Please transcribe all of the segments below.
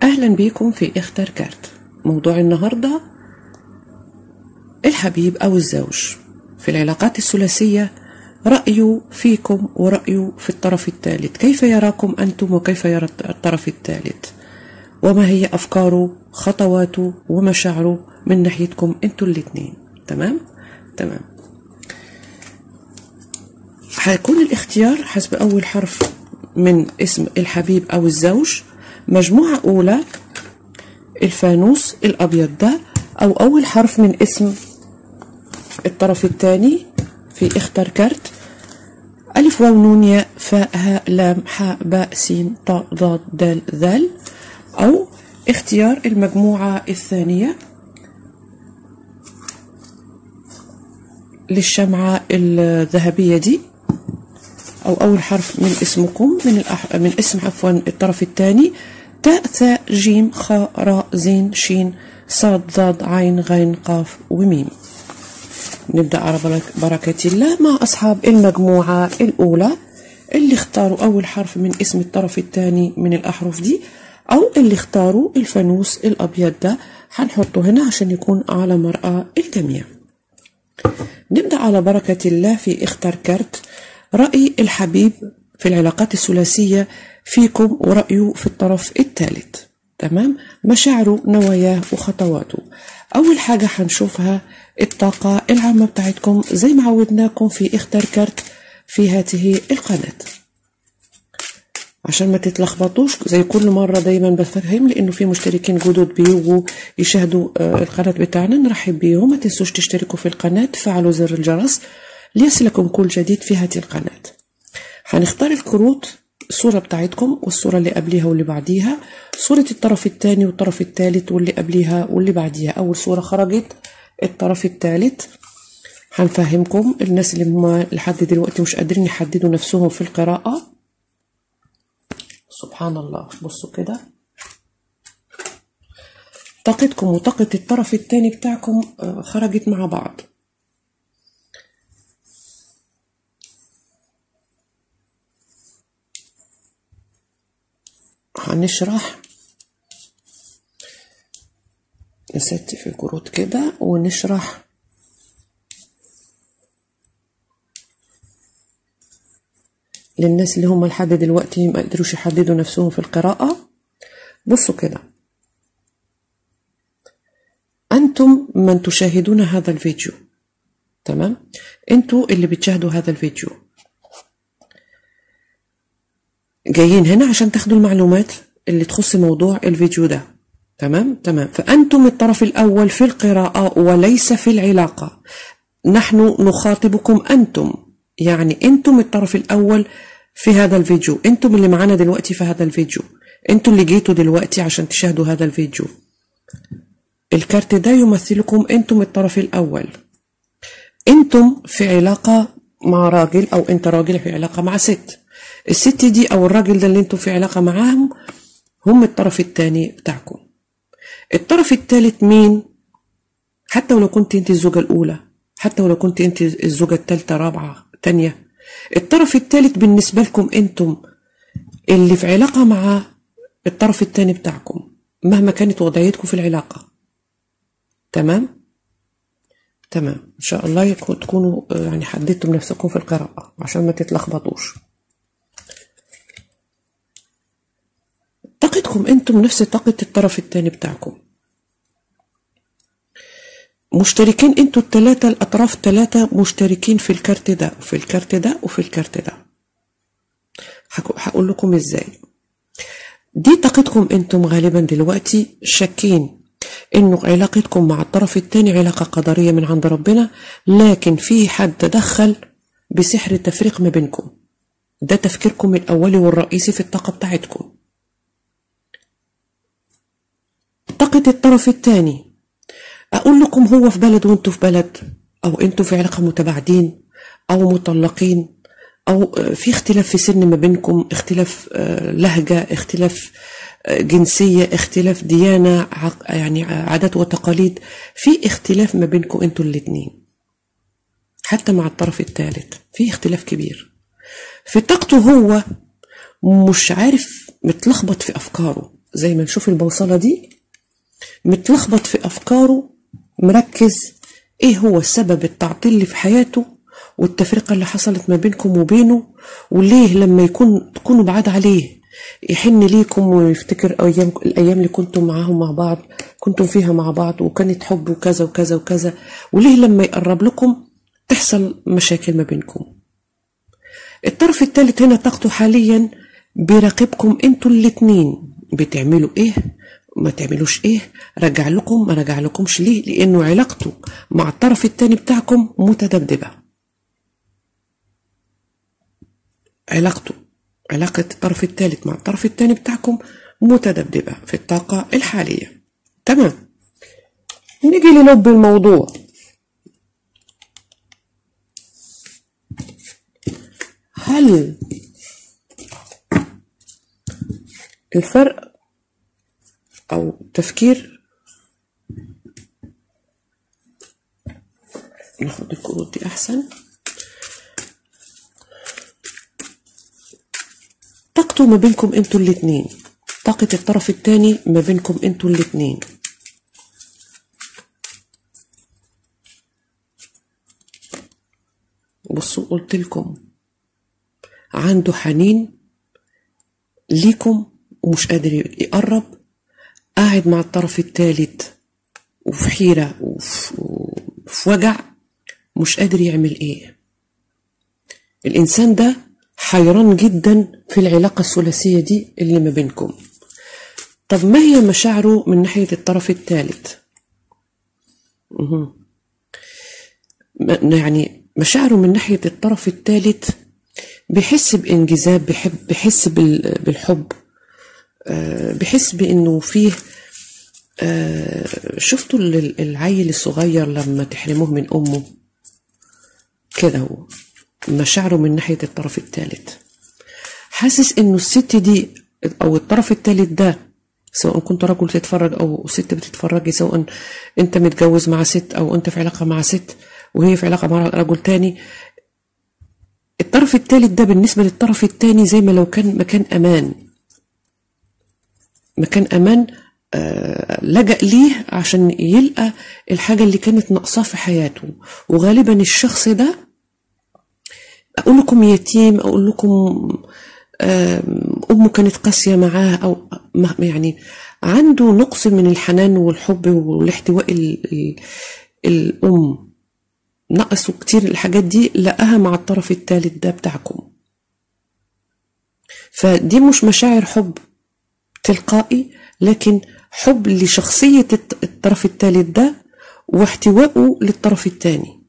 أهلا بيكم في اختر كارت موضوع النهاردة الحبيب أو الزوج في العلاقات الثلاثية رأيه فيكم ورأيه في الطرف الثالث كيف يراكم أنتم وكيف يرى الطرف الثالث وما هي أفكاره خطواته ومشاعره من ناحيتكم أنتوا الاثنين تمام تمام هيكون الاختيار حسب أول حرف من اسم الحبيب أو الزوج مجموعة أولى الفانوس الأبيض ده أو أول حرف من اسم الطرف الثاني في اختر كارت ألف واو نون ياء فاء هاء لام حاء باء سين طاء ضاد دال ذال أو اختيار المجموعة الثانية للشمعة الذهبية دي أو أول حرف من اسمكم من الأح... من اسم عفوا الطرف الثاني تاء ثاء جيم خاء راء زين شين صاد ضاد عين غين قاف وميم نبدأ على بركة الله مع أصحاب المجموعة الأولى اللي اختاروا أول حرف من اسم الطرف الثاني من الأحرف دي أو اللي اختاروا الفانوس الأبيض ده هنحطه هنا عشان يكون على مرأى الجميع نبدأ على بركة الله في اختار كارت رأي الحبيب في العلاقات الثلاثية فيكم ورأيه في الطرف الثالث تمام مشاعره نواياه وخطواته أول حاجة هنشوفها الطاقة العامة بتاعتكم زي ما عودناكم في اختار كارت في هذه القناة عشان ما تتلخبطوش زي كل مرة دايما بفهم لأنه في مشتركين جدد بيجوا يشاهدوا القناة بتاعنا نرحب بيهم ما تنسوش تشتركوا في القناة تفعلوا زر الجرس ليصلكم كل جديد في هذه القناة هنختار الكروت الصورة بتاعتكم والصورة اللي قبليها واللي بعديها صورة الطرف الثاني والطرف الثالث واللي قبليها واللي بعديها أول صورة خرجت الطرف الثالث هنفهمكم الناس اللي هم لحد دلوقتي مش قادرين يحددوا نفسهم في القراءة سبحان الله بصوا كده طاقتكم وطاقة الطرف الثاني بتاعكم خرجت مع بعض هنشرح نستف الكروت كده ونشرح للناس اللي هم لحد دلوقتي ما قدروش يحددوا نفسهم في القراءة بصوا كده أنتم من تشاهدون هذا الفيديو تمام أنتوا اللي بتشاهدوا هذا الفيديو جايين هنا عشان تاخدوا المعلومات اللي تخص موضوع الفيديو ده تمام تمام فأنتم الطرف الأول في القراءة وليس في العلاقة نحن نخاطبكم أنتم يعني أنتم الطرف الأول في هذا الفيديو أنتم اللي معانا دلوقتي في هذا الفيديو أنتم اللي جيتوا دلوقتي عشان تشاهدوا هذا الفيديو الكارت ده يمثلكم أنتم الطرف الأول أنتم في علاقة مع راجل أو أنت راجل في علاقة مع ست الست دي او الراجل ده اللي انتوا في علاقه معاهم هم الطرف الثاني بتاعكم الطرف الثالث مين حتى ولو كنت انت الزوجه الاولى حتى ولو كنت انت الزوجه الثالثه رابعه تانية الطرف الثالث بالنسبه لكم انتم اللي في علاقه مع الطرف الثاني بتاعكم مهما كانت وضعيتكم في العلاقه تمام تمام ان شاء الله تكونوا يعني حددتم نفسكم في القراءه عشان ما تتلخبطوش طاقتكم انتم نفس طاقة الطرف الثاني بتاعكم مشتركين انتوا التلاتة الأطراف التلاتة مشتركين في الكارت ده وفي الكارت ده وفي الكارت ده هقول لكم ازاي دي طاقتكم انتم غالبا دلوقتي شاكين انه علاقتكم مع الطرف الثاني علاقة قدرية من عند ربنا لكن في حد تدخل بسحر التفريق ما بينكم ده تفكيركم الأولي والرئيسي في الطاقة بتاعتكم طاقة الطرف الثاني أقول لكم هو في بلد وانتوا في بلد أو انتوا في علاقة متباعدين أو مطلقين أو في اختلاف في سن ما بينكم اختلاف لهجة اختلاف جنسية اختلاف ديانة يعني عادات وتقاليد في اختلاف ما بينكم انتوا الاتنين حتى مع الطرف الثالث في اختلاف كبير في طاقته هو مش عارف متلخبط في أفكاره زي ما نشوف البوصلة دي متلخبط في أفكاره مركز إيه هو السبب التعطيل اللي في حياته والتفرقة اللي حصلت ما بينكم وبينه وليه لما يكون تكونوا بعاد عليه يحن ليكم ويفتكر أيام الأيام اللي كنتم معاهم مع بعض كنتم فيها مع بعض وكانت حب وكذا وكذا وكذا وليه لما يقرب لكم تحصل مشاكل ما بينكم الطرف الثالث هنا طاقته حاليا بيراقبكم انتوا الاتنين بتعملوا ايه ما تعملوش ايه رجع لكم ما رجع لكمش ليه لانه علاقته مع الطرف الثاني بتاعكم متذبذبه علاقته علاقة الطرف الثالث مع الطرف الثاني بتاعكم متذبذبة في الطاقة الحالية تمام نيجي للب الموضوع هل الفرق أو تفكير ناخد الكروت دي أحسن طاقته ما بينكم انتوا الاتنين طاقة الطرف التاني ما بينكم انتوا الاتنين بصوا قلت لكم عنده حنين ليكم ومش قادر يقرب قاعد مع الطرف التالت وفي حيرة وفي, وفي وجع مش قادر يعمل ايه الانسان ده حيران جدا في العلاقة الثلاثية دي اللي ما بينكم طب ما هي مشاعره من ناحية الطرف الثالث يعني مشاعره من ناحية الطرف الثالث بيحس بانجذاب بيحب بيحس بالحب بيحس بانه فيه شفتوا العيل الصغير لما تحرموه من امه كده هو مشاعره من ناحية الطرف الثالث حاسس انه الست دي او الطرف الثالث ده سواء كنت رجل تتفرج او ست بتتفرجي سواء انت متجوز مع ست او انت في علاقة مع ست وهي في علاقة مع رجل تاني الطرف الثالث ده بالنسبة للطرف الثاني زي ما لو كان مكان امان مكان امان آه لجأ ليه عشان يلقى الحاجة اللي كانت ناقصاه في حياته وغالبا الشخص ده اقول لكم يتيم اقول لكم امه كانت قاسيه معاه او يعني عنده نقص من الحنان والحب والاحتواء الام نقصوا كتير الحاجات دي لقاها مع الطرف الثالث ده بتاعكم فدي مش مشاعر حب تلقائي لكن حب لشخصية الطرف الثالث ده واحتوائه للطرف الثاني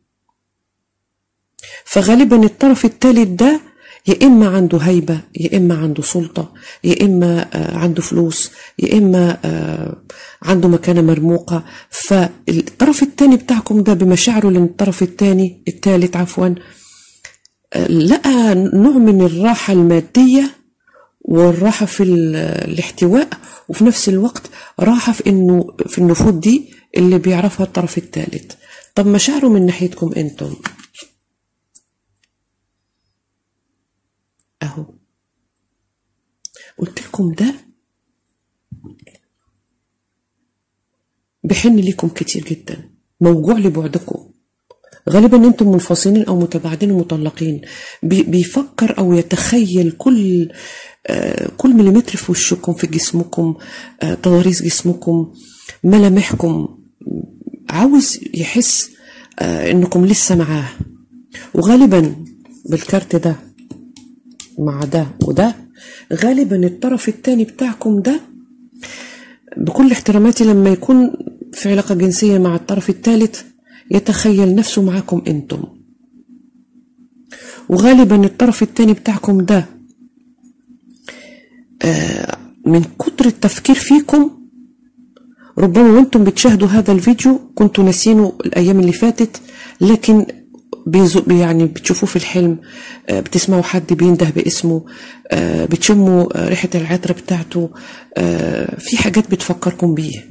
فغالبا الطرف الثالث ده يا إما عنده هيبة يا إما عنده سلطة يا إما عنده فلوس يا إما عنده مكانة مرموقة فالطرف الثاني بتاعكم ده بمشاعره لأن الطرف الثاني الثالث عفوا لقى نوع من الراحة المادية والراحة في الاحتواء وفي نفس الوقت راحة في إنه في النفوذ دي اللي بيعرفها الطرف الثالث طب مشاعره من ناحيتكم أنتم اهو قلت لكم ده بحن ليكم كتير جدا موجوع لبعدكم غالبا انتم منفصلين او متباعدين ومطلقين بيفكر او يتخيل كل آه كل مليمتر في وشكم في جسمكم آه تضاريس جسمكم ملامحكم عاوز يحس آه انكم لسه معاه وغالبا بالكارت ده مع ده وده غالبا الطرف التاني بتاعكم ده بكل احتراماتي لما يكون في علاقة جنسية مع الطرف الثالث يتخيل نفسه معاكم انتم وغالبا الطرف التاني بتاعكم ده آه من كتر التفكير فيكم ربما وانتم بتشاهدوا هذا الفيديو كنتوا ناسينه الايام اللي فاتت لكن يعني بتشوفوه في الحلم بتسمعوا حد بينده باسمه بتشموا ريحة العطر بتاعته في حاجات بتفكركم بيه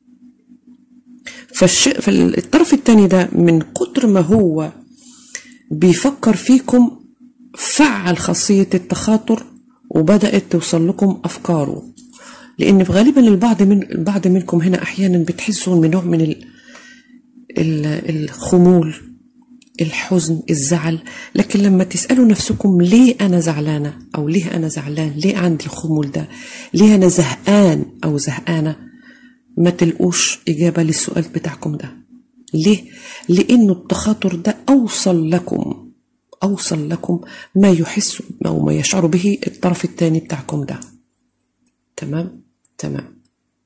فالش... فالطرف التاني ده من كتر ما هو بيفكر فيكم فعل خاصية التخاطر وبدأت توصل لكم أفكاره لان غالبا البعض من البعض منكم هنا احيانا بتحسوا من نوع من ال... ال... الخمول الحزن الزعل لكن لما تسالوا نفسكم ليه انا زعلانه او ليه انا زعلان ليه عندي الخمول ده ليه انا زهقان او زهقانه ما تلقوش اجابه للسؤال بتاعكم ده ليه لانه التخاطر ده اوصل لكم اوصل لكم ما يحس او ما يشعر به الطرف الثاني بتاعكم ده تمام تمام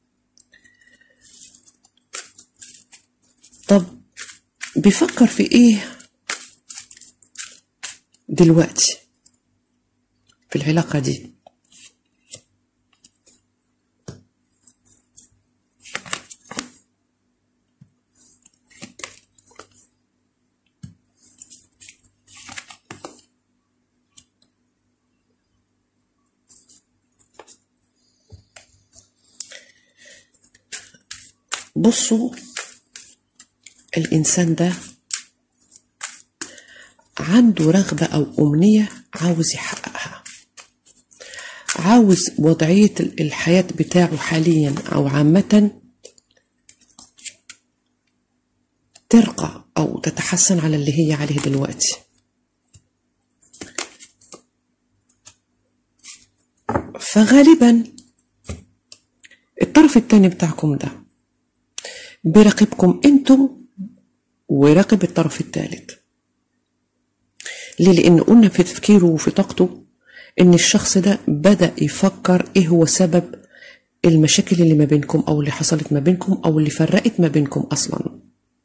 طب بيفكر في ايه دلوقتي في العلاقة دي بصوا الإنسان ده عنده رغبة أو أمنية عاوز يحققها عاوز وضعية الحياة بتاعه حاليا أو عامة ترقى أو تتحسن على اللي هي عليه دلوقتي فغالبا الطرف التاني بتاعكم ده بيراقبكم انتم ويراقب الطرف الثالث ليه لان قلنا في تفكيره وفي طاقته ان الشخص ده بدا يفكر ايه هو سبب المشاكل اللي ما بينكم او اللي حصلت ما بينكم او اللي فرقت ما بينكم اصلا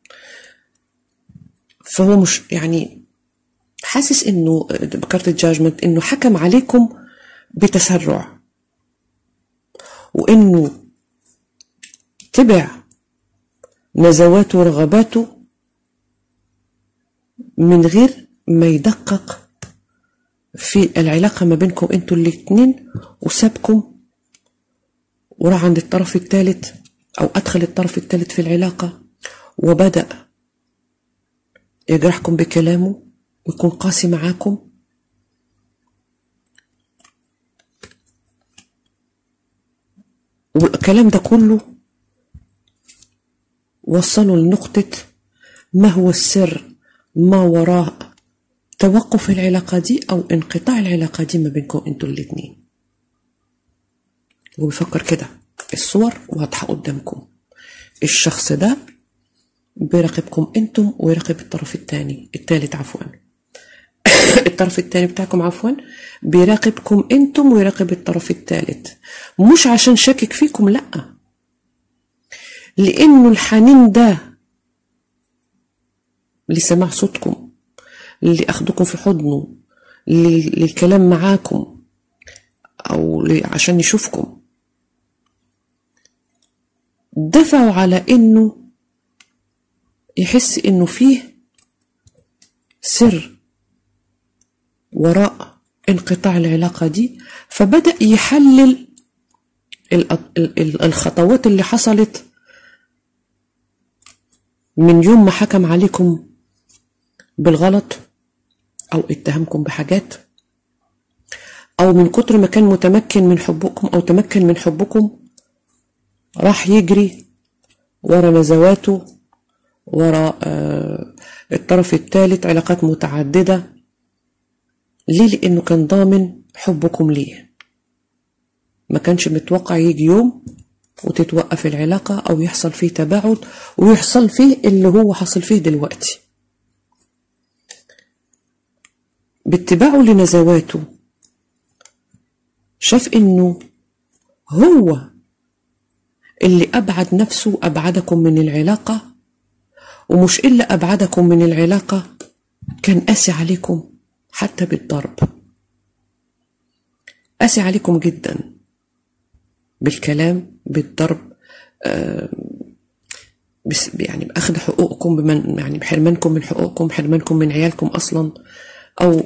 فهو مش يعني حاسس انه بكارت الجاجمنت انه حكم عليكم بتسرع وانه تبع نزواته ورغباته من غير ما يدقق في العلاقة ما بينكم انتوا الاتنين وسابكم وراح عند الطرف الثالث أو أدخل الطرف الثالث في العلاقة وبدأ يجرحكم بكلامه ويكون قاسي معاكم والكلام ده كله وصلوا لنقطة ما هو السر ما وراء توقف العلاقة دي أو انقطاع العلاقة دي ما بينكم انتوا الاتنين وبيفكر كده الصور واضحة قدامكم الشخص ده بيراقبكم انتم ويراقب الطرف الثاني الثالث عفوا الطرف الثاني بتاعكم عفوا بيراقبكم انتم ويراقب الطرف الثالث مش عشان شاكك فيكم لا لانه الحنين ده لسماع صوتكم لأخذكم في حضنه للكلام معاكم أو عشان يشوفكم دفعوا على إنه يحس إنه فيه سر وراء انقطاع العلاقة دي فبدأ يحلل الخطوات اللي حصلت من يوم ما حكم عليكم بالغلط أو اتهمكم بحاجات أو من كتر ما كان متمكن من حبكم أو تمكن من حبكم راح يجري ورا نزواته ورا آه الطرف الثالث علاقات متعددة ليه لأنه كان ضامن حبكم ليه ما كانش متوقع يجي يوم وتتوقف العلاقة أو يحصل فيه تباعد ويحصل فيه اللي هو حصل فيه دلوقتي باتباعه لنزواته شاف انه هو اللي ابعد نفسه ابعدكم من العلاقه ومش الا ابعدكم من العلاقه كان قاسي عليكم حتى بالضرب قاسي عليكم جدا بالكلام بالضرب آه بس يعني باخذ حقوقكم بمن يعني بحرمانكم من حقوقكم بحرمانكم من عيالكم اصلا او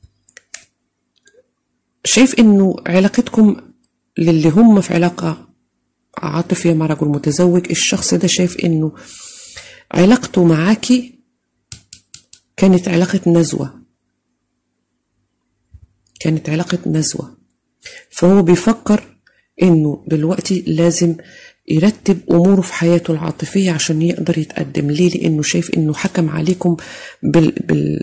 شايف انه علاقتكم للي هم في علاقة عاطفية مع رجل متزوج الشخص ده شايف انه علاقته معاكي كانت علاقة نزوة كانت علاقة نزوة فهو بيفكر انه دلوقتي لازم يرتب اموره في حياته العاطفيه عشان يقدر يتقدم ليه لانه شايف انه حكم عليكم بال, بال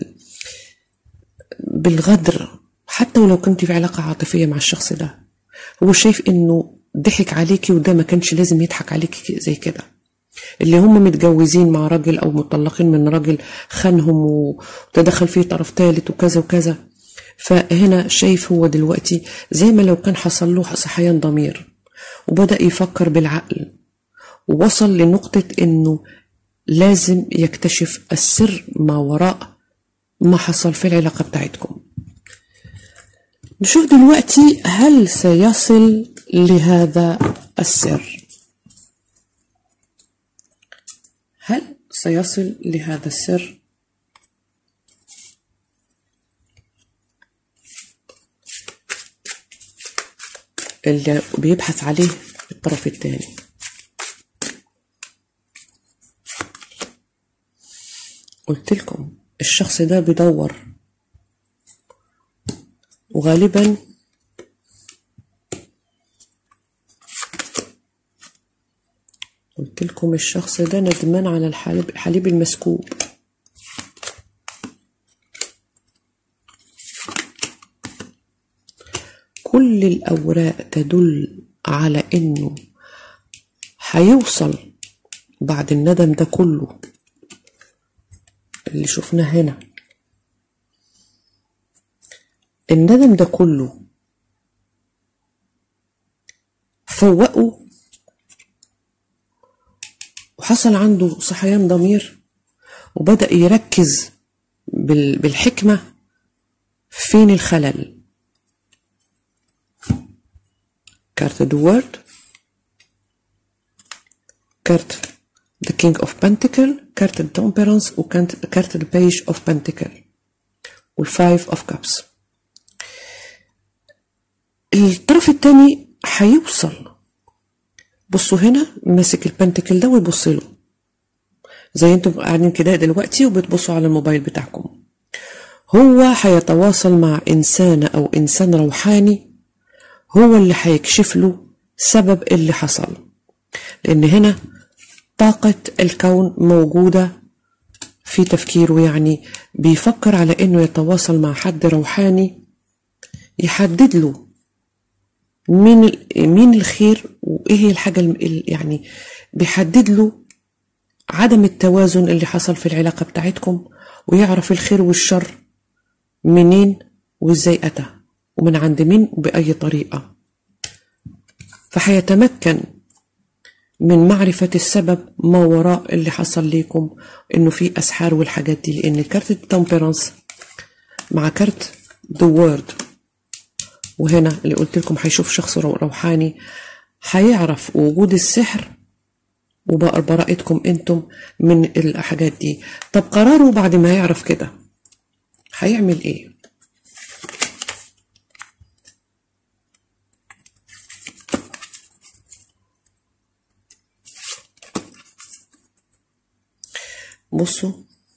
بالغدر حتى ولو كنت في علاقه عاطفيه مع الشخص ده هو شايف انه ضحك عليكي وده ما كانش لازم يضحك عليكي زي كده اللي هم متجوزين مع راجل او مطلقين من راجل خانهم وتدخل فيه طرف ثالث وكذا وكذا فهنا شايف هو دلوقتي زي ما لو كان حصل له صحيان ضمير وبدأ يفكر بالعقل ووصل لنقطة إنه لازم يكتشف السر ما وراء ما حصل في العلاقة بتاعتكم نشوف دلوقتي هل سيصل لهذا السر هل سيصل لهذا السر اللي بيبحث عليه الطرف الثاني قلت لكم الشخص ده بيدور وغالبا قلت لكم الشخص ده ندمان على الحليب الحليب المسكوب كل الأوراق تدل على إنه هيوصل بعد الندم ده كله اللي شفناه هنا الندم ده كله فوقه وحصل عنده صحيان ضمير وبدأ يركز بالحكمة فين الخلل كارت دوورد كارت The King of Pentacle كارت التمبرانس وكارت كارت البيج of Pentacle والفايف of Cups الطرف الثاني هيوصل بصوا هنا ماسك البنتكل ده ويبص له زي انتم قاعدين كده دلوقتي وبتبصوا على الموبايل بتاعكم هو هيتواصل مع إنسانة أو إنسان روحاني هو اللي هيكشف له سبب اللي حصل لأن هنا طاقة الكون موجودة في تفكيره يعني بيفكر على إنه يتواصل مع حد روحاني يحدد له مين مين الخير وايه هي الحاجه يعني بيحدد له عدم التوازن اللي حصل في العلاقه بتاعتكم ويعرف الخير والشر منين وازاي اتى ومن عند مين وباي طريقه فحيتمكن من معرفة السبب ما وراء اللي حصل ليكم انه في اسحار والحاجات دي لان كارت التمبرانس مع كارت ذا وورد وهنا اللي قلت لكم هيشوف شخص روحاني هيعرف وجود السحر وبقى براءتكم انتم من الحاجات دي طب قراره بعد ما يعرف كده هيعمل ايه بصوا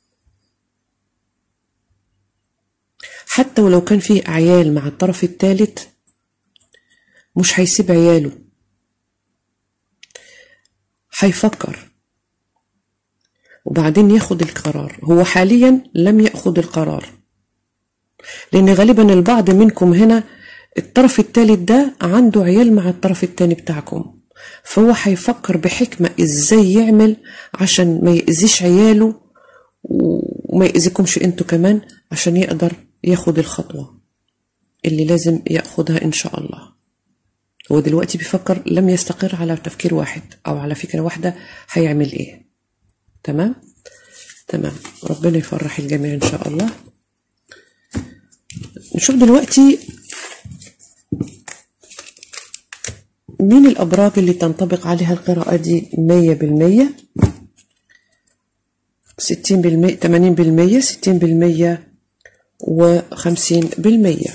حتى ولو كان فيه عيال مع الطرف الثالث مش هيسيب عياله هيفكر وبعدين ياخد القرار هو حاليا لم ياخد القرار لان غالبا البعض منكم هنا الطرف الثالث ده عنده عيال مع الطرف الثاني بتاعكم فهو هيفكر بحكمة ازاي يعمل عشان ما يأذيش عياله وما يأذيكمش انتوا كمان عشان يقدر ياخد الخطوة اللي لازم ياخدها ان شاء الله هو دلوقتي بيفكر لم يستقر على تفكير واحد او على فكرة واحدة هيعمل ايه تمام تمام ربنا يفرح الجميع ان شاء الله نشوف دلوقتي مين الأبراج اللي تنطبق عليها القراءة دي مية بالمية ستين بالمية تمانين بالمية ستين بالمية وخمسين بالمية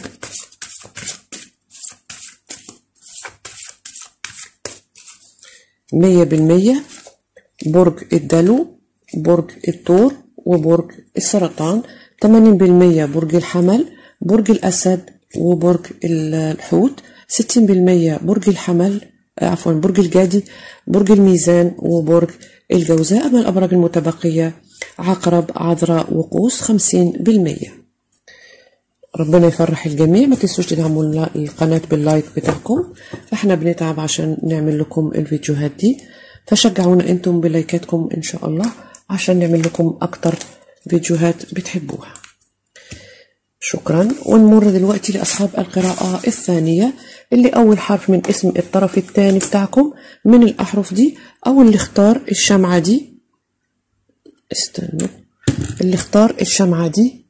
مية بالمية برج الدلو برج الثور وبرج السرطان تمانين بالمية برج الحمل برج الأسد وبرج الحوت 60% برج الحمل آه، عفوا برج الجدي برج الميزان وبرج الجوزاء أما الأبراج المتبقية عقرب عذراء وقوس 50% ربنا يفرح الجميع ما تنسوش تدعموا القناة باللايك بتاعكم فاحنا بنتعب عشان نعمل لكم الفيديوهات دي فشجعونا انتم بلايكاتكم ان شاء الله عشان نعمل لكم اكتر فيديوهات بتحبوها شكرا ونمر دلوقتي لأصحاب القراءة الثانية اللي أول حرف من اسم الطرف الثاني بتاعكم من الأحرف دي أو اللي اختار الشمعة دي استنوا اللي اختار الشمعة دي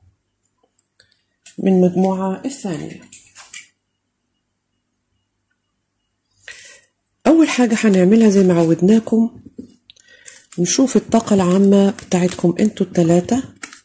من مجموعة الثانية أول حاجة هنعملها زي ما عودناكم نشوف الطاقة العامة بتاعتكم انتوا التلاتة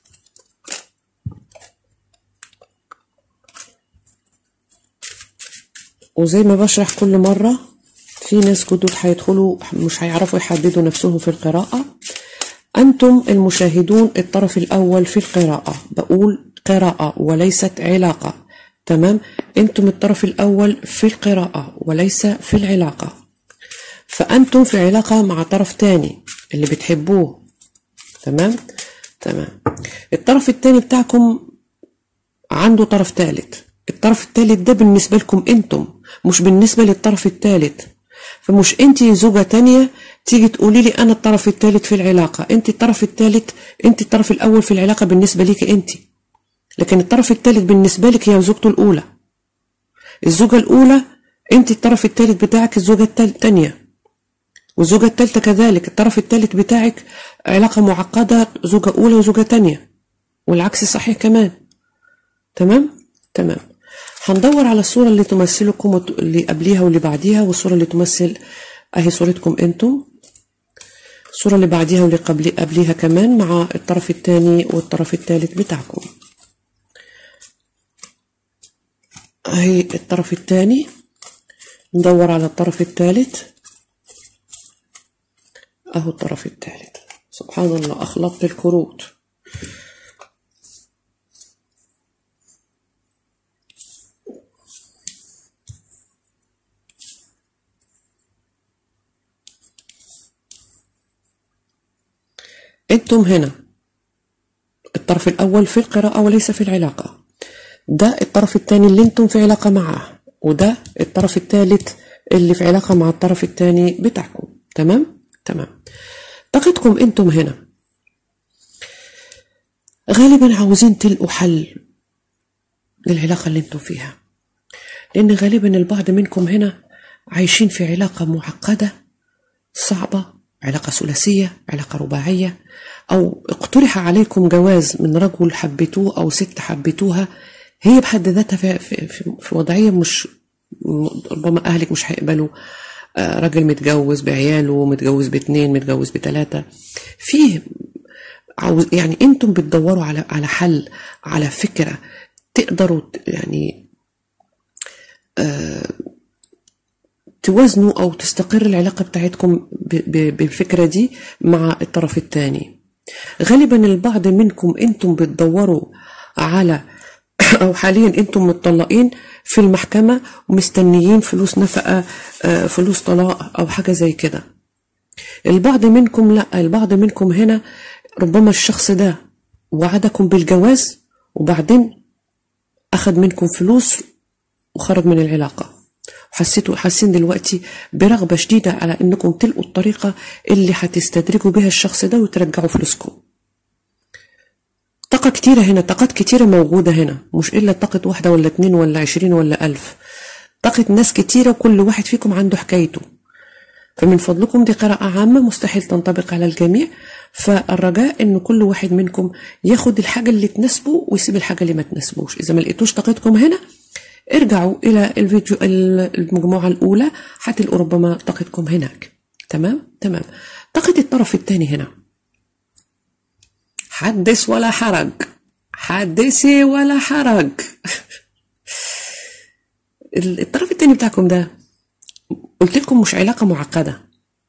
وزي ما بشرح كل مرة في ناس جدد هيدخلوا مش هيعرفوا يحددوا نفسهم في القراءة أنتم المشاهدون الطرف الأول في القراءة بقول قراءة وليست علاقة تمام أنتم الطرف الأول في القراءة وليس في العلاقة فأنتم في علاقة مع طرف تاني اللي بتحبوه تمام تمام الطرف التاني بتاعكم عنده طرف تالت الطرف التالت ده بالنسبة لكم انتم مش بالنسبة للطرف التالت فمش انت زوجة تانية تيجي تقولي لي انا الطرف التالت في العلاقة انت الطرف التالت انت الطرف الاول في العلاقة بالنسبة ليك انت لكن الطرف التالت بالنسبة لك هي زوجته الاولى الزوجة الاولى انت الطرف التالت بتاعك الزوجة التانية والزوجة التالتة كذلك الطرف التالت بتاعك علاقة معقدة زوجة أولى وزوجة تانية والعكس صحيح كمان تمام تمام هندور على الصورة اللي تمثلكم اللي قبليها واللي بعديها والصورة اللي تمثل اهي صورتكم انتم الصورة اللي بعديها واللي قبل قبليها كمان مع الطرف الثاني والطرف الثالث بتاعكم اهي الطرف الثاني ندور على الطرف الثالث اهو الطرف الثالث سبحان الله اخلطت الكروت انتم هنا الطرف الاول في القراءة وليس في العلاقة ده الطرف الثاني اللي انتم في علاقة معاه وده الطرف الثالث اللي في علاقة مع الطرف الثاني بتاعكم تمام تمام طاقتكم انتم هنا غالبا عاوزين تلقوا حل للعلاقة اللي انتم فيها لأن غالبا البعض منكم هنا عايشين في علاقة معقدة صعبة علاقة ثلاثية علاقة رباعية أو اقترح عليكم جواز من رجل حبيتوه أو ست حبيتوها هي بحد ذاتها في, في, في وضعية مش ربما أهلك مش هيقبلوا راجل متجوز بعياله متجوز باتنين متجوز بتلاتة فيه عاوز يعني انتم بتدوروا على على حل على فكرة تقدروا يعني آه توازنوا او تستقر العلاقة بتاعتكم بالفكرة دي مع الطرف الثاني غالبا البعض منكم انتم بتدوروا على او حاليا انتم متطلقين في المحكمة ومستنيين فلوس نفقة فلوس طلاق او حاجة زي كده البعض منكم لا البعض منكم هنا ربما الشخص ده وعدكم بالجواز وبعدين اخذ منكم فلوس وخرج من العلاقة حسيتوا حاسين دلوقتي برغبة شديدة على انكم تلقوا الطريقة اللي هتستدرجوا بها الشخص ده وترجعوا فلوسكم طاقة كتيرة هنا طاقات كتيرة موجودة هنا مش إلا طاقة واحدة ولا اتنين ولا عشرين ولا ألف طاقة ناس كتيرة وكل واحد فيكم عنده حكايته فمن فضلكم دي قراءة عامة مستحيل تنطبق على الجميع فالرجاء ان كل واحد منكم ياخد الحاجة اللي تناسبه ويسيب الحاجة اللي ما تناسبوش اذا ما لقيتوش طاقتكم هنا ارجعوا الى الفيديو المجموعة الاولى هتلقوا ربما طاقتكم هناك تمام تمام طاقة الطرف الثاني هنا حدث ولا حرج حدثي ولا حرج الطرف التاني بتاعكم ده قلت لكم مش علاقة معقدة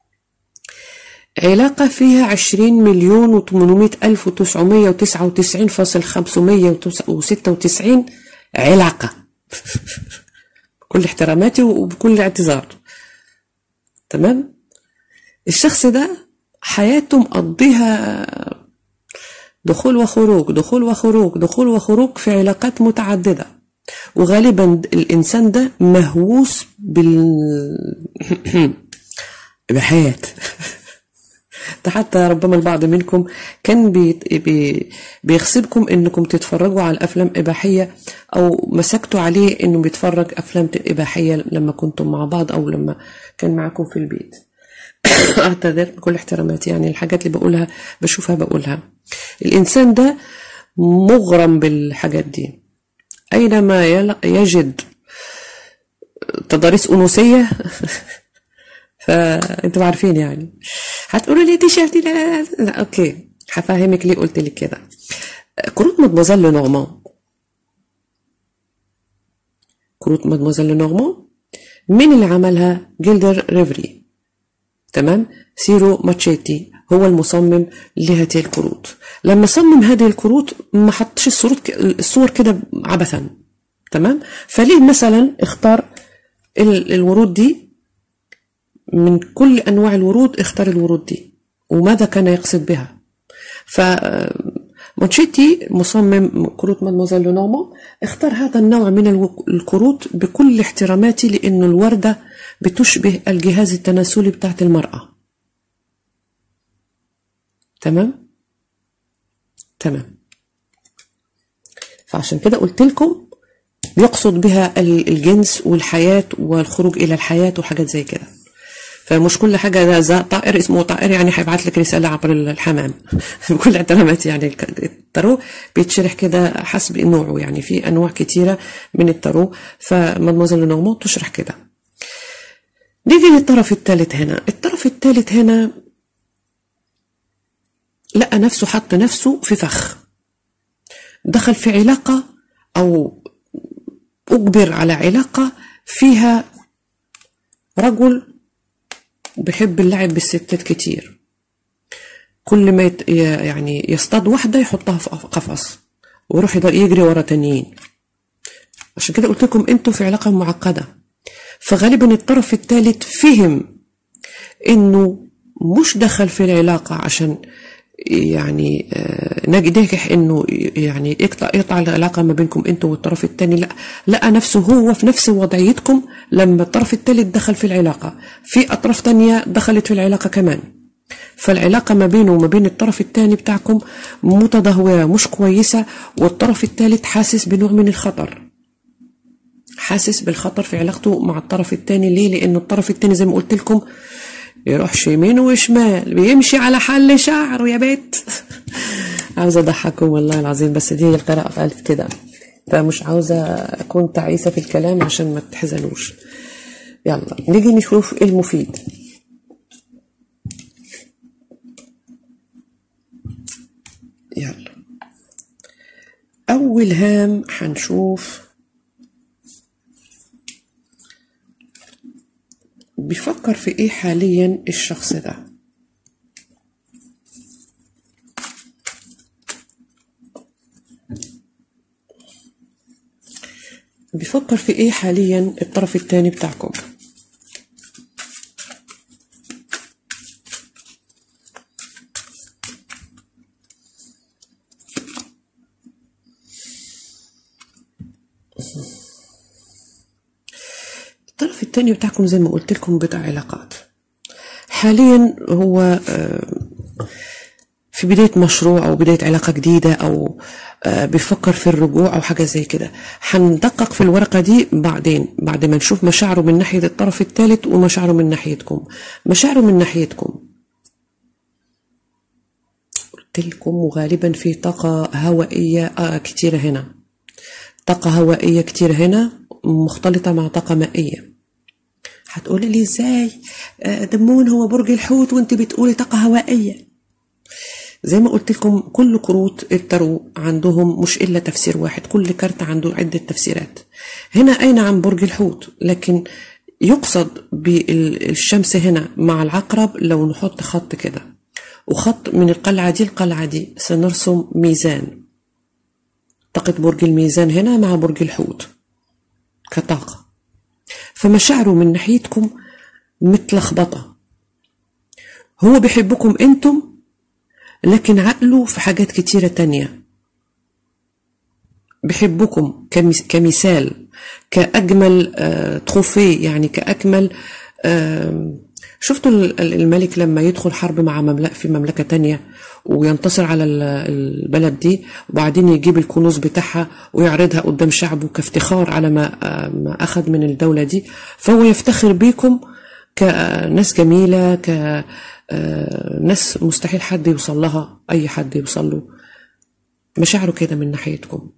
علاقة فيها عشرين مليون وتمنمية ألف وتسعمية وتسعة وتسعين فاصل خمسمية وستة وتسعين علاقة كل احتراماتي وبكل اعتذار تمام الشخص ده حياته مقضيها دخول وخروج دخول وخروج دخول وخروج في علاقات متعددة وغالبا الإنسان ده مهووس بال بحياة ده حتى ربما البعض منكم كان بي بي بيغصبكم انكم تتفرجوا على الافلام اباحيه او مسكتوا عليه انه بيتفرج افلام اباحيه لما كنتم مع بعض او لما كان معاكم في البيت اعتذر بكل احتراماتي يعني الحاجات اللي بقولها بشوفها بقولها الانسان ده مغرم بالحاجات دي اينما يجد تضاريس انوثيه فانتوا عارفين يعني هتقولوا لي تيشيرت لا, لا, لا, لا اوكي هفهمك ليه قلت لك كده كروت مدموزيل نورمان كروت مدموزيل نورمان مين اللي عملها جيلدر ريفري تمام سيرو ماتشيتي هو المصمم لهذه الكروت لما صمم هذه الكروت ما حطش الصور الصور كده عبثا تمام فليه مثلا اختار الورود دي من كل انواع الورود اختار الورود دي وماذا كان يقصد بها ف مونشيتي مصمم كروت مادموزيل لونوما اختار هذا النوع من الكروت بكل احتراماتي لأنه الوردة بتشبه الجهاز التناسلي بتاعت المرأة تمام تمام فعشان كده قلت لكم يقصد بها الجنس والحياة والخروج إلى الحياة وحاجات زي كده فمش كل حاجة ده طائر اسمه طائر يعني هيبعت لك رسالة عبر الحمام بكل احترامات يعني التارو بيتشرح كده حسب نوعه يعني في أنواع كتيرة من التارو فمادموزيل نورمو تشرح كده نيجي للطرف الثالث هنا الطرف الثالث هنا لقى نفسه حط نفسه في فخ دخل في علاقة أو أجبر على علاقة فيها رجل بحب اللعب بالستات كتير كل ما يت يعني يصطاد واحدة يحطها في قفص ويروح يجري ورا تانيين عشان كده قلت لكم انتوا في علاقة معقدة فغالبا الطرف الثالث فهم انه مش دخل في العلاقة عشان يعني ناجح انه يعني يقطع يقطع العلاقه ما بينكم انتوا والطرف الثاني لا لقى نفسه هو في نفس وضعيتكم لما الطرف الثالث دخل في العلاقه في اطراف تانية دخلت في العلاقه كمان فالعلاقه ما بينه وما بين الطرف الثاني بتاعكم متدهوره مش كويسه والطرف الثالث حاسس بنوع من الخطر حاسس بالخطر في علاقته مع الطرف الثاني ليه لانه الطرف الثاني زي ما قلت لكم يروحش يمين وشمال بيمشي على حل شعره يا بيت عاوزة أضحككم والله العظيم بس دي القراءة قالت كده فمش عاوزة أكون تعيسة في الكلام عشان ما تحزنوش يلا نيجي نشوف المفيد يلا أول هام هنشوف بيفكر في ايه حاليا الشخص ده بيفكر في ايه حاليا الطرف الثاني بتاعكم الطرف الثاني بتاعكم زي ما قلت لكم بتاع علاقات حاليا هو في بداية مشروع أو بداية علاقة جديدة أو بيفكر في الرجوع أو حاجة زي كده هندقق في الورقة دي بعدين بعد ما نشوف مشاعره من ناحية الطرف الثالث ومشاعره من ناحيتكم مشاعره من ناحيتكم قلت لكم وغالبا في طاقة هوائية آه كتيرة هنا طاقة هوائية كتير هنا مختلطة مع طاقة مائية هتقولي لي ازاي دمون هو برج الحوت وانت بتقولي طاقة هوائية زي ما قلت لكم كل كروت التارو عندهم مش الا تفسير واحد كل كارت عنده عدة تفسيرات هنا اين عن برج الحوت لكن يقصد بالشمس هنا مع العقرب لو نحط خط كده وخط من القلعة دي القلعة دي سنرسم ميزان طاقة برج الميزان هنا مع برج الحوت كطاقة فمشاعره من ناحيتكم متلخبطة هو بيحبكم انتم لكن عقله في حاجات كتيرة تانية بحبكم كمثال كأجمل تروفيه يعني كأكمل شفتوا الملك لما يدخل حرب مع مملكة في مملكة تانية وينتصر على البلد دي وبعدين يجيب الكنوز بتاعها ويعرضها قدام شعبه كافتخار على ما ما أخذ من الدولة دي فهو يفتخر بيكم كناس جميلة كناس مستحيل حد يوصل لها أي حد يوصل له مشاعره كده من ناحيتكم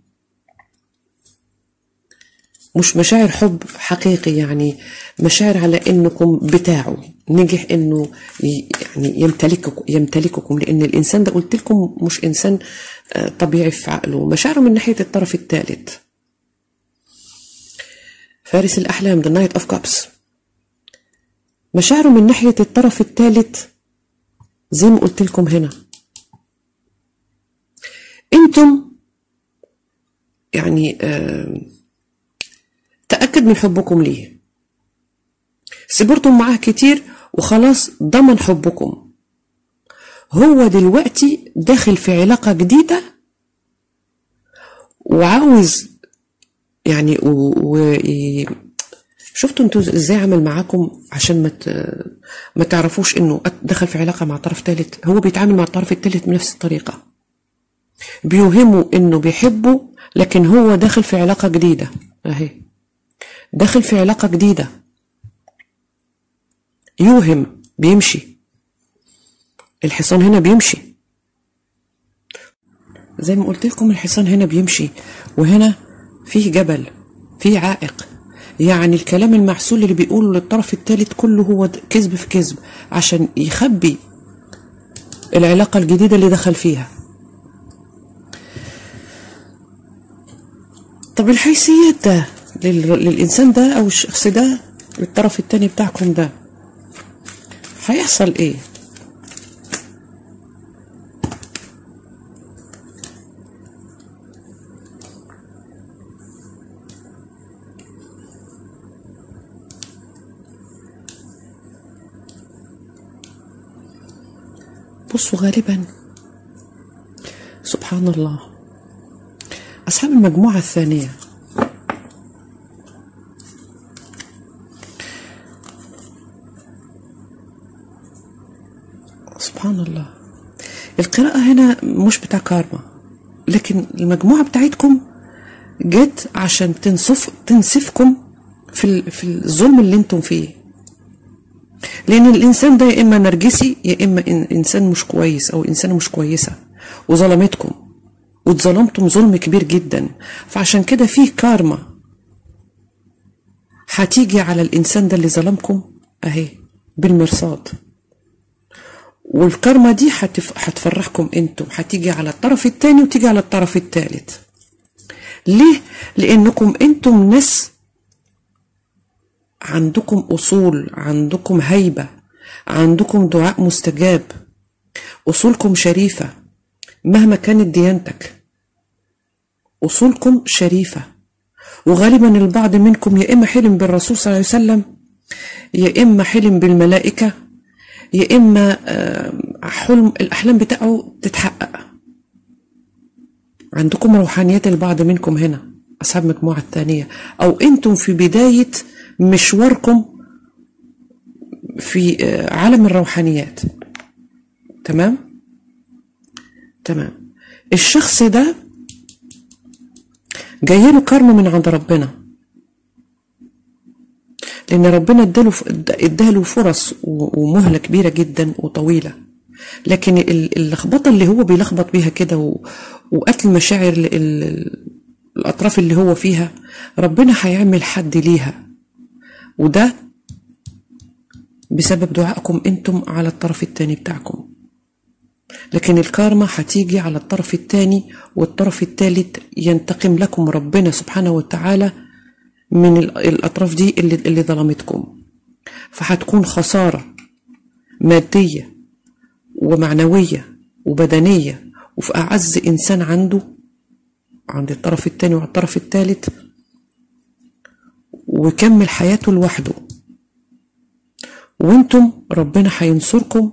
مش مشاعر حب حقيقي يعني مشاعر على انكم بتاعه نجح انه يعني يمتلككم يمتلككم لان الانسان ده قلت لكم مش انسان طبيعي في عقله مشاعره من ناحيه الطرف الثالث فارس الاحلام ذا نايت اوف كابس مشاعره من ناحيه الطرف الثالث زي ما قلت لكم هنا انتم يعني آه تأكد من حبكم ليه صبرتم معاه كتير وخلاص ضمن حبكم هو دلوقتي داخل في علاقة جديدة وعاوز يعني و... و... شفتوا انتوا ازاي عمل معاكم عشان ما ت... ما تعرفوش انه دخل في علاقة مع طرف ثالث هو بيتعامل مع الطرف الثالث بنفس الطريقة بيوهموا انه بيحبه لكن هو داخل في علاقة جديدة اهي داخل في علاقة جديدة يوهم بيمشي الحصان هنا بيمشي زي ما قلت لكم الحصان هنا بيمشي وهنا فيه جبل فيه عائق يعني الكلام المحسول اللي بيقوله للطرف الثالث كله هو كذب في كذب عشان يخبي العلاقة الجديدة اللي دخل فيها طب الحيثيات ده للإنسان ده أو الشخص ده الطرف التاني بتاعكم ده هيحصل إيه؟ بصوا غالبا سبحان الله أصحاب المجموعة الثانية سبحان الله القراءة هنا مش بتاع كارما لكن المجموعة بتاعتكم جت عشان تنصف تنسفكم في في الظلم اللي انتم فيه لان الانسان ده يا اما نرجسي يا اما انسان مش كويس او انسانه مش كويسه وظلمتكم واتظلمتم ظلم كبير جدا فعشان كده فيه كارما هتيجي على الانسان ده اللي ظلمكم اهي بالمرصاد والكارما دي هتف... هتفرحكم انتم هتيجي على الطرف الثاني وتيجي على الطرف الثالث ليه لانكم انتم ناس عندكم اصول عندكم هيبه عندكم دعاء مستجاب اصولكم شريفه مهما كانت ديانتك اصولكم شريفه وغالبا البعض منكم يا اما حلم بالرسول صلى الله عليه وسلم يا اما حلم بالملائكه يا اما حلم الاحلام بتاعه تتحقق عندكم روحانيات البعض منكم هنا اصحاب المجموعه الثانيه او انتم في بدايه مشواركم في عالم الروحانيات تمام تمام الشخص ده جاي له كرم من عند ربنا لان ربنا اداله اداله فرص ومهله كبيره جدا وطويله لكن اللخبطه اللي هو بيلخبط بيها كده وقتل مشاعر الاطراف اللي هو فيها ربنا هيعمل حد ليها وده بسبب دعائكم انتم على الطرف الثاني بتاعكم لكن الكارما هتيجي على الطرف الثاني والطرف الثالث ينتقم لكم ربنا سبحانه وتعالى من الأطراف دي اللي, اللي ظلمتكم فهتكون خسارة مادية ومعنوية وبدنية وفي أعز إنسان عنده عند الطرف الثاني والطرف الثالث ويكمل حياته لوحده وانتم ربنا هينصركم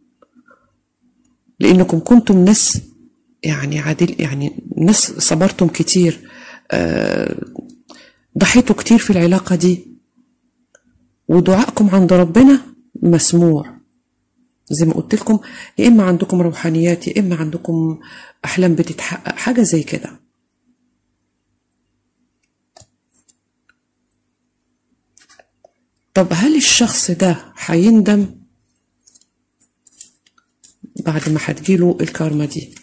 لانكم كنتم ناس يعني عادل يعني ناس صبرتم كتير آه، ضحيتوا كتير في العلاقة دي ودعائكم عند ربنا مسموع زي ما قلت لكم يا اما عندكم روحانيات يا اما عندكم احلام بتتحقق حاجه زي كده طب هل الشخص ده هيندم بعد ما هتجيله الكارما دي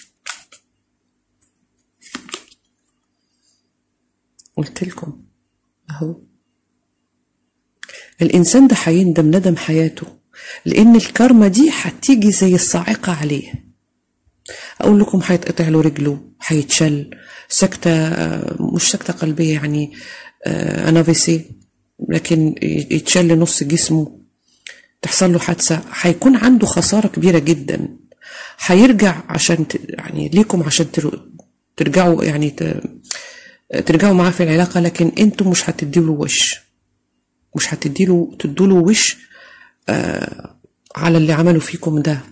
قلت لكم اهو الانسان ده هيندم ندم حياته لان الكارما دي هتيجي زي الصاعقه عليه اقول لكم هيتقطع له رجله هيتشل سكته آه، مش سكته قلبيه يعني آه، انافيسي لكن يتشل نص جسمه تحصل له حادثه هيكون عنده خساره كبيره جدا هيرجع عشان ت... يعني ليكم عشان تر... ترجعوا يعني ت... ترجعوا معاه في العلاقه لكن انتم مش هتديله وش مش هتديله تدوله وش آه على اللي عمله فيكم ده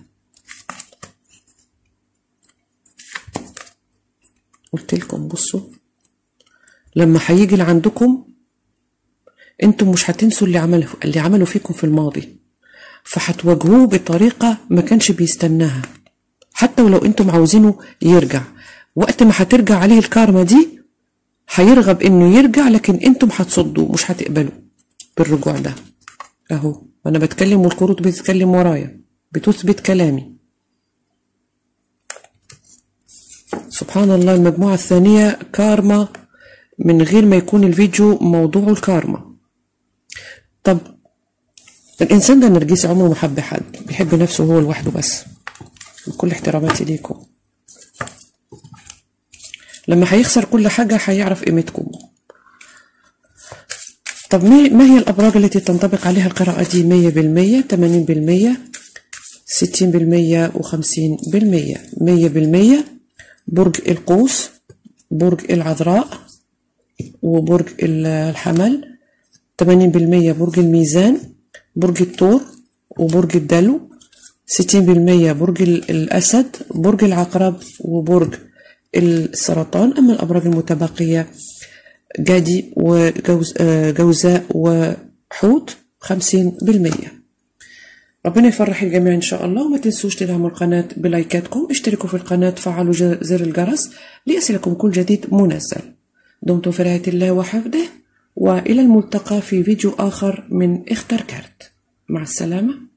قلت لكم بصوا لما هيجي لعندكم انتم مش هتنسوا اللي عمله اللي عمله فيكم في الماضي فهتواجهوه بطريقة ما كانش بيستناها حتى ولو انتم عاوزينه يرجع وقت ما هترجع عليه الكارما دي هيرغب انه يرجع لكن انتم هتصدوا مش هتقبلوا بالرجوع ده اهو انا بتكلم والكروت بتتكلم ورايا بتثبت كلامي سبحان الله المجموعة الثانية كارما من غير ما يكون الفيديو موضوعه الكارما طب الإنسان ده النرجسي عمره ما حب حد بيحب نفسه هو لوحده بس بكل احتراماتي ليكم لما هيخسر كل حاجة هيعرف قيمتكم طب ما ما هي الأبراج التي تنطبق عليها القراءة دي مية بالمية تمانين بالمية ستين بالمية وخمسين بالمية مية بالمية برج القوس برج العذراء وبرج الحمل تمانين بالمية برج الميزان برج الثور وبرج الدلو ستين بالمية برج الأسد برج العقرب وبرج السرطان أما الأبراج المتبقية جدي وجوزاء وحوت خمسين بالمية ربنا يفرح الجميع إن شاء الله وما تنسوش تدعموا القناة بلايكاتكم اشتركوا في القناة فعلوا زر الجرس ليصلكم كل جديد منزل دمتم في رعاية الله وحفظه وإلى الملتقى في فيديو آخر من اختر كارت مع السلامة